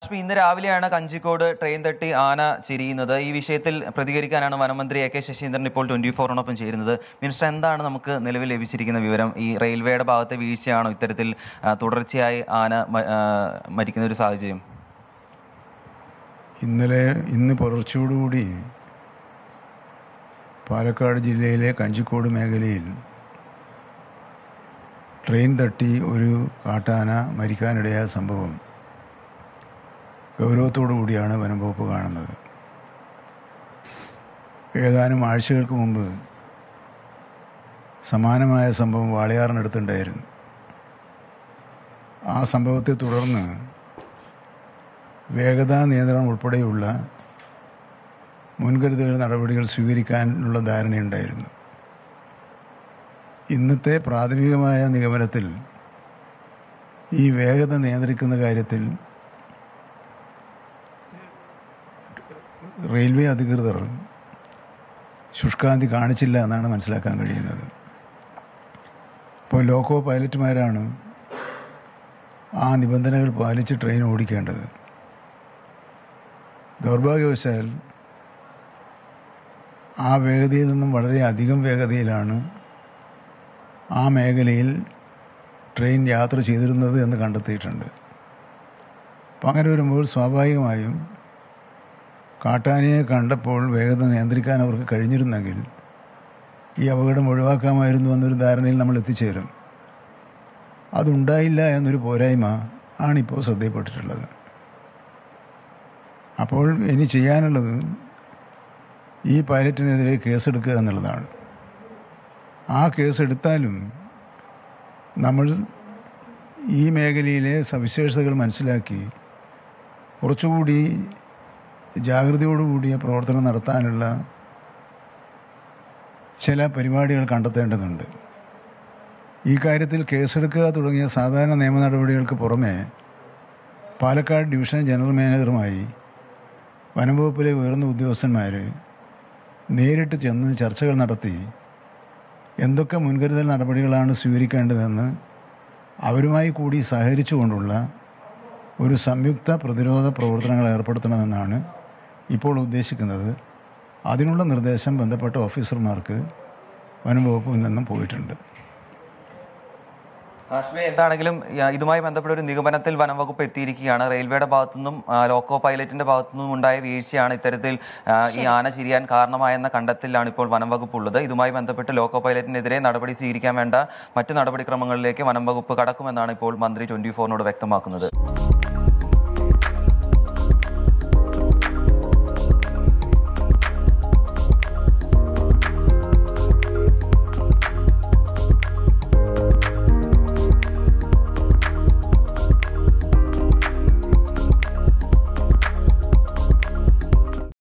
ഹാഷ്മി ഇന്ന് രാവിലെയാണ് കഞ്ചിക്കോട് ട്രെയിൻ തട്ടി ആന ചിരിയുന്നത് ഈ വിഷയത്തിൽ പ്രതികരിക്കാനാണ് വനമന്ത്രി എ കെ ശശീന്ദ്രൻ ഇപ്പോൾ ട്വന്റി ഫോറിനൊപ്പം ചേരുന്നത് മിനിസ്റ്റർ എന്താണ് നമുക്ക് നിലവിൽ ലഭിച്ചിരിക്കുന്ന വിവരം ഈ റെയിൽവേയുടെ ഭാഗത്തെ വീഴ്ചയാണോ ഇത്തരത്തിൽ ആ, തുടർച്ചയായി ആന മ- ആ, മരിക്കുന്ന ഒരു സാഹചര്യം ഇന്നലെ ഇന്ന് പുലർച്ചയോടുകൂടി പാലക്കാട് ജില്ലയിലെ കഞ്ചിക്കോട് മേഖലയിൽ ട്രെയിൻ തട്ടി ഒരു കാട്ടാന മരിക്കാനിടയായ സംഭവം ഗൗരവത്തോടു കൂടിയാണ് വനം വകുപ്പ് കാണുന്നത് ഏതാനും ആഴ്ചകൾക്ക് മുമ്പ് സമാനമായ സംഭവം വാളയാറിനടുത്തുണ്ടായിരുന്നു ആ സംഭവത്തെ തുടർന്ന് വേഗതാ നിയന്ത്രണം ഉൾപ്പെടെയുള്ള മുൻകരുതൽ നടപടികൾ സ്വീകരിക്കാനുള്ള ധാരണയുണ്ടായിരുന്നു ഇന്നത്തെ പ്രാഥമികമായ നിഗമനത്തിൽ ഈ വേഗത നിയന്ത്രിക്കുന്ന കാര്യത്തിൽ റെയിൽവേ അധികൃതർ ശുഷ്കാന്തി കാണിച്ചില്ല എന്നാണ് മനസ്സിലാക്കാൻ കഴിയുന്നത് ഇപ്പോൾ ലോക്കോ പൈലറ്റുമാരാണ് ആ നിബന്ധനകൾ പാലിച്ച് ട്രെയിൻ ഓടിക്കേണ്ടത് ദൗർഭാഗ്യവശാൽ ആ വേഗതയിൽ നിന്നും വളരെ അധികം വേഗതയിലാണ് ആ മേഖലയിൽ ട്രെയിൻ യാത്ര ചെയ്തിരുന്നത് എന്ന് കണ്ടെത്തിയിട്ടുണ്ട് അപ്പം അങ്ങനെ വരുമ്പോൾ സ്വാഭാവികമായും കാട്ടാനയെ കണ്ടപ്പോൾ വേഗത നിയന്ത്രിക്കാൻ അവർക്ക് കഴിഞ്ഞിരുന്നെങ്കിൽ ഈ അപകടം ഒഴിവാക്കാമായിരുന്നു എന്നൊരു ധാരണയിൽ നമ്മൾ എത്തിച്ചേരും അതുണ്ടായില്ല എന്നൊരു പോരായ്മ ആണിപ്പോൾ ശ്രദ്ധയിൽപ്പെട്ടിട്ടുള്ളത് അപ്പോൾ ഇനി ചെയ്യാനുള്ളത് ഈ പൈലറ്റിനെതിരെ കേസെടുക്കുക എന്നുള്ളതാണ് ആ കേസെടുത്താലും നമ്മൾ ഈ മേഖലയിലെ സവിശേഷതകൾ മനസ്സിലാക്കി കുറച്ചുകൂടി ജാഗ്രതയോടുകൂടിയ പ്രവർത്തനം നടത്താനുള്ള ചില പരിപാടികൾ കണ്ടെത്തേണ്ടതുണ്ട് ഈ കാര്യത്തിൽ കേസെടുക്കുക തുടങ്ങിയ സാധാരണ നിയമ നടപടികൾക്ക് പുറമെ പാലക്കാട് ഡിവിഷൻ ജനറൽ മാനേജറുമായി വനംവകുപ്പിലെ ഉയർന്ന ഉദ്യോഗസ്ഥന്മാർ നേരിട്ട് ചെന്ന് ചർച്ചകൾ നടത്തി എന്തൊക്കെ മുൻകരുതൽ നടപടികളാണ് സ്വീകരിക്കേണ്ടതെന്ന് അവരുമായി കൂടി സഹകരിച്ചുകൊണ്ടുള്ള ഒരു സംയുക്ത പ്രതിരോധ പ്രവർത്തനങ്ങൾ ഏർപ്പെടുത്തണമെന്നാണ് ഇപ്പോൾ ഉദ്ദേശിക്കുന്നത് അതിനുള്ള നിർദ്ദേശം ബന്ധപ്പെട്ട ഓഫീസർമാർക്ക് വനംവകുപ്പിൽ നിന്നും പോയിട്ടുണ്ട് ഹാഷ്മി എന്താണെങ്കിലും ആ, ഇതുമായി ബന്ധപ്പെട്ട ഒരു നിഗമനത്തിൽ വനംവകുപ്പ് എത്തിയിരിക്കുകയാണ് റെയിൽവേയുടെ ഭാഗത്തുനിന്നും ആ, ലോക്കോ പൈലറ്റിന്റെ ഭാഗത്തുനിന്നും ഉണ്ടായ വീഴ്ചയാണ് ഇത്തരത്തിൽ ആ, ഈ ആന ചിരിയാൻ കാരണമായെന്ന കണ്ടെത്തലിലാണ് ഇപ്പോൾ വനംവകുപ്പ് ഉള്ളത് ഇതുമായി ബന്ധപ്പെട്ട് ലോക്കോ പൈലറ്റിനെതിരെ നടപടി സ്വീകരിക്കാൻ വേണ്ട മറ്റ് നടപടിക്രമങ്ങളിലേക്ക് വനംവകുപ്പ് കടക്കുമെന്നാണ് ഇപ്പോൾ മന്ത്രി ട്വന്റി ഫോറിനോട് വ്യക്തമാക്കുന്നത്